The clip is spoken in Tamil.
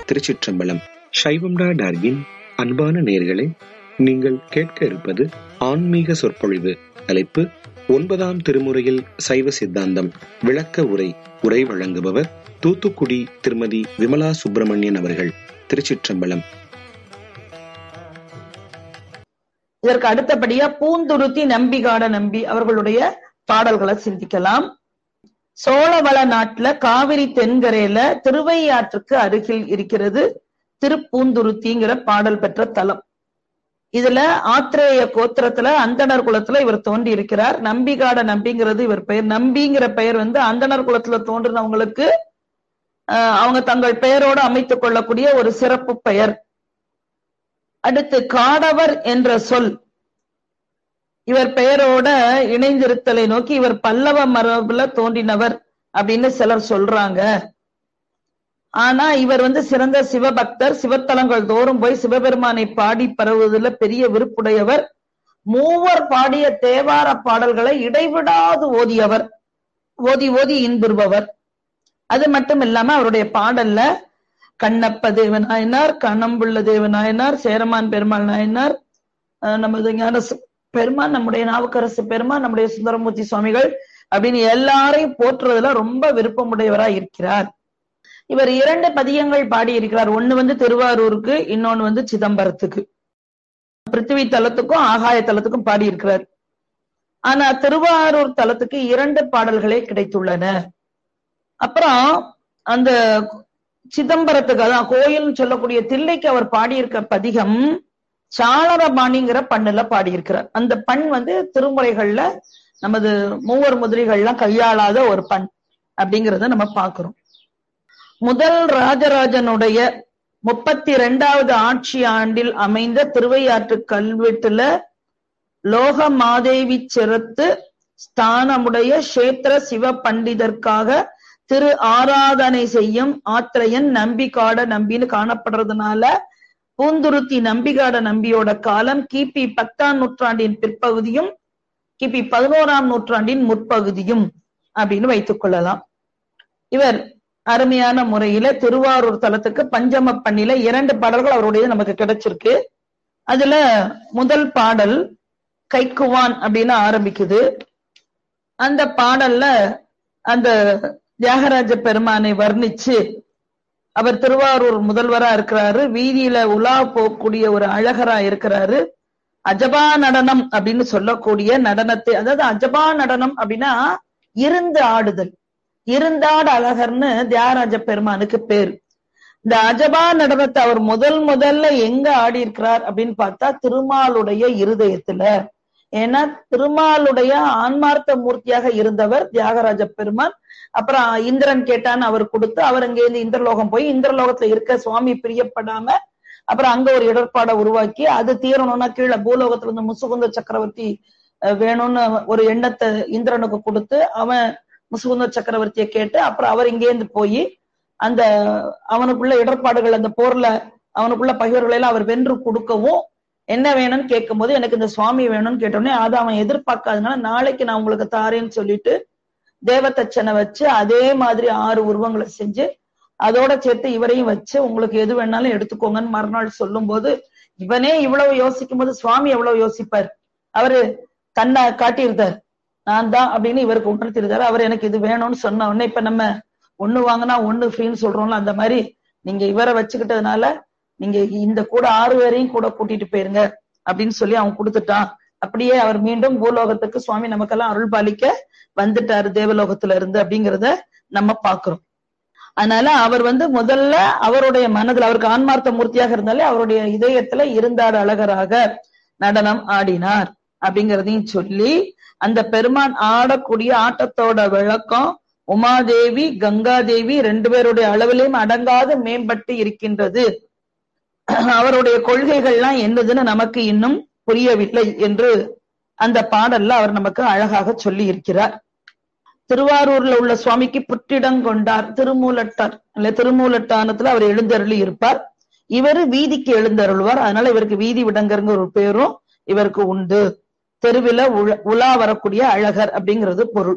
திருச்சிற்றம்பலம் சைவம்டா டார்கின் அன்பான நேர்களே நீங்கள் கேட்க இருப்பது ஆன்மீக சொற்பொழிவு தலைப்பு ஒன்பதாம் திருமுறையில் சைவ சித்தாந்தம் விளக்க உரை உரை வழங்குபவர் தூத்துக்குடி திருமதி விமலா சுப்பிரமணியன் அவர்கள் திருச்சிற்றம்பலம் இதற்கு அடுத்தபடியா பூந்துருத்தி நம்பிகாட நம்பி அவர்களுடைய பாடல்களை சிந்திக்கலாம் சோழவள நாட்டுல காவிரி தென்கரையில திருவையாற்றுக்கு அருகில் இருக்கிறது திருப்பூந்துருத்திங்கிற பாடல் பெற்ற தலம் இதுல ஆத்திரேய கோத்திரத்துல அந்தணர் குலத்துல இவர் தோன்றி இருக்கிறார் நம்பிகாட நம்பிங்கிறது இவர் பெயர் நம்பிங்கிற பெயர் வந்து அந்தணர் குலத்துல தோன்றினவங்களுக்கு அவங்க தங்கள் பெயரோடு அமைத்துக் கொள்ளக்கூடிய ஒரு சிறப்பு பெயர் அடுத்து காடவர் என்ற சொல் இவர் பெயரோட இணைந்திருத்தலை நோக்கி இவர் பல்லவ மரபுல தோன்றினவர் அப்படின்னு சிலர் சொல்றாங்க ஆனா இவர் வந்து சிறந்த சிவபக்தர் சிவத்தலங்கள் தோறும் போய் சிவபெருமானை பாடி பரவுவதில் பெரிய விருப்புடையவர் மூவர் பாடிய தேவார பாடல்களை இடைவிடாது ஓதியவர் ஓதி ஓதி இன்புறுபவர் அது மட்டும் இல்லாம அவருடைய பாடல்ல கண்ணப்ப தேவ நாயனார் கண்ணம்புள்ள தேவ நாயனார் சேரமான் பெருமாள் நாயனார் நமது ஞான பெருமான் நம்முடைய நாவுக்கரசு பெருமான் நம்முடைய சுந்தரமூர்த்தி சுவாமிகள் அப்படின்னு எல்லாரையும் போற்றுறதுல ரொம்ப விருப்பமுடையவரா இருக்கிறார் இவர் இரண்டு பதியங்கள் பாடி இருக்கிறார் ஒண்ணு வந்து திருவாரூருக்கு இன்னொன்னு வந்து சிதம்பரத்துக்கு பிருத்திவி தலத்துக்கும் ஆகாய தலத்துக்கும் பாடி இருக்கிறார் ஆனா திருவாரூர் தலத்துக்கு இரண்டு பாடல்களே கிடைத்துள்ளன அப்புறம் அந்த சிதம்பரத்துக்கு அதான் கோயில்னு சொல்லக்கூடிய தில்லைக்கு அவர் பாடியிருக்க பதிகம் சாளரபாணிங்கிற பண்ணுல பாடியிருக்கிறார் அந்த பண் வந்து திருமுறைகள்ல நமது மூவர் முதிரிகள்லாம் கையாளாத ஒரு பண் அப்படிங்கிறத நம்ம பாக்குறோம் முதல் ராஜராஜனுடைய முப்பத்தி ரெண்டாவது ஆட்சி ஆண்டில் அமைந்த திருவையாற்று கல்வெட்டுல லோக மாதேவி சிறத்து ஸ்தானமுடைய கஷேத்திர சிவ பண்டிதர்க்காக திரு ஆராதனை செய்யும் ஆத்திரையன் நம்பிக்காட நம்பின்னு காணப்படுறதுனால பூந்துருத்தி நம்பிகாட நம்பியோட காலம் கிபி பத்தாம் நூற்றாண்டின் பிற்பகுதியும் கிபி பதினோராம் நூற்றாண்டின் முற்பகுதியும் அப்படின்னு வைத்துக் கொள்ளலாம் இவர் அருமையான முறையில திருவாரூர் தலத்துக்கு பஞ்சம பண்ணில இரண்டு பாடல்கள் அவருடைய நமக்கு கிடைச்சிருக்கு அதுல முதல் பாடல் கைக்குவான் அப்படின்னு ஆரம்பிக்குது அந்த பாடல்ல அந்த தியாகராஜ பெருமானை வர்ணிச்சு அவர் திருவாரூர் முதல்வரா இருக்கிறாரு வீதியில உலா போகக்கூடிய ஒரு அழகரா இருக்கிறாரு அஜபா நடனம் அப்படின்னு சொல்லக்கூடிய நடனத்தை அதாவது அஜபா நடனம் அப்படின்னா இருந்து ஆடுதல் இருந்தாடு அழகர்னு தியாகராஜ பெருமானுக்கு பேர் இந்த அஜபா நடனத்தை அவர் முதல் முதல்ல எங்க ஆடி இருக்கிறார் அப்படின்னு பார்த்தா திருமாலுடைய இருதயத்துல ஏன்னா திருமாலுடைய ஆன்மார்த்த மூர்த்தியாக இருந்தவர் தியாகராஜ பெருமான் அப்புறம் இந்திரன் கேட்டான்னு அவர் கொடுத்து அவர் அங்கேருந்து இந்திரலோகம் போய் இந்திரலோகத்துல இருக்க சுவாமி பிரியப்படாம அப்புறம் அங்க ஒரு இடர்பாடை உருவாக்கி அது தீரணும்னா கீழே பூலோகத்துல இருந்து முசுகுந்த சக்கரவர்த்தி வேணும்னு ஒரு எண்ணத்தை இந்திரனுக்கு கொடுத்து அவன் முசுகுந்த சக்கரவர்த்தியை கேட்டு அப்புறம் அவர் இங்கேருந்து போய் அந்த அவனுக்குள்ள இடர்பாடுகள் அந்த போர்ல அவனுக்குள்ள பகைவர்களை எல்லாம் அவர் வென்று கொடுக்கவும் என்ன வேணும்னு கேட்கும் போது எனக்கு இந்த சுவாமி வேணும்னு கேட்டோடனே அதை அவன் எதிர்பார்க்காதனால நாளைக்கு நான் உங்களுக்கு தாரேன்னு சொல்லிட்டு தேவதச்சனை வச்சு அதே மாதிரி ஆறு உருவங்களை செஞ்சு அதோட சேர்த்து இவரையும் வச்சு உங்களுக்கு எது வேணாலும் எடுத்துக்கோங்கன்னு மறுநாள் சொல்லும் போது இவனே இவ்வளவு யோசிக்கும் போது சுவாமி எவ்வளவு யோசிப்பார் அவரு தன்னை காட்டியிருந்தார் நான் தான் அப்படின்னு இவருக்கு உணர்த்திருந்தாரு அவர் எனக்கு இது வேணும்னு சொன்ன உடனே இப்ப நம்ம ஒண்ணு வாங்கினா ஒண்ணு ஃப்ரீன்னு சொல்றோம்ல அந்த மாதிரி நீங்க இவரை வச்சுக்கிட்டதுனால நீங்க இந்த கூட ஆறு பேரையும் கூட கூட்டிட்டு போயிருங்க அப்படின்னு சொல்லி அவன் கொடுத்துட்டான் அப்படியே அவர் மீண்டும் பூலோகத்துக்கு சுவாமி நமக்கெல்லாம் அருள் பாலிக்க வந்துட்டாரு தேவலோகத்துல இருந்து அப்படிங்கிறத நம்ம பாக்குறோம் அதனால அவர் வந்து முதல்ல அவருடைய மனதுல அவருக்கு ஆன்மார்த்த மூர்த்தியாக இருந்தாலே அவருடைய இதயத்துல இருந்தார் அழகராக நடனம் ஆடினார் அப்படிங்கிறதையும் சொல்லி அந்த பெருமான் ஆடக்கூடிய ஆட்டத்தோட விளக்கம் உமாதேவி கங்காதேவி ரெண்டு பேருடைய அளவிலையும் அடங்காது மேம்பட்டு இருக்கின்றது அவருடைய கொள்கைகள்லாம் என்னதுன்னு நமக்கு இன்னும் புரியவில்லை என்று அந்த பாடல்ல அவர் நமக்கு அழகாக சொல்லி இருக்கிறார் திருவாரூர்ல உள்ள சுவாமிக்கு புற்றிடம் கொண்டார் திருமூலட்டார் இல்ல திருமூலட்டானத்துல அவர் எழுந்தருளி இருப்பார் இவரு வீதிக்கு எழுந்தருள்வார் அதனால இவருக்கு வீதி விடங்கருங்க ஒரு பேரும் இவருக்கு உண்டு தெருவில உலா வரக்கூடிய அழகர் அப்படிங்கிறது பொருள்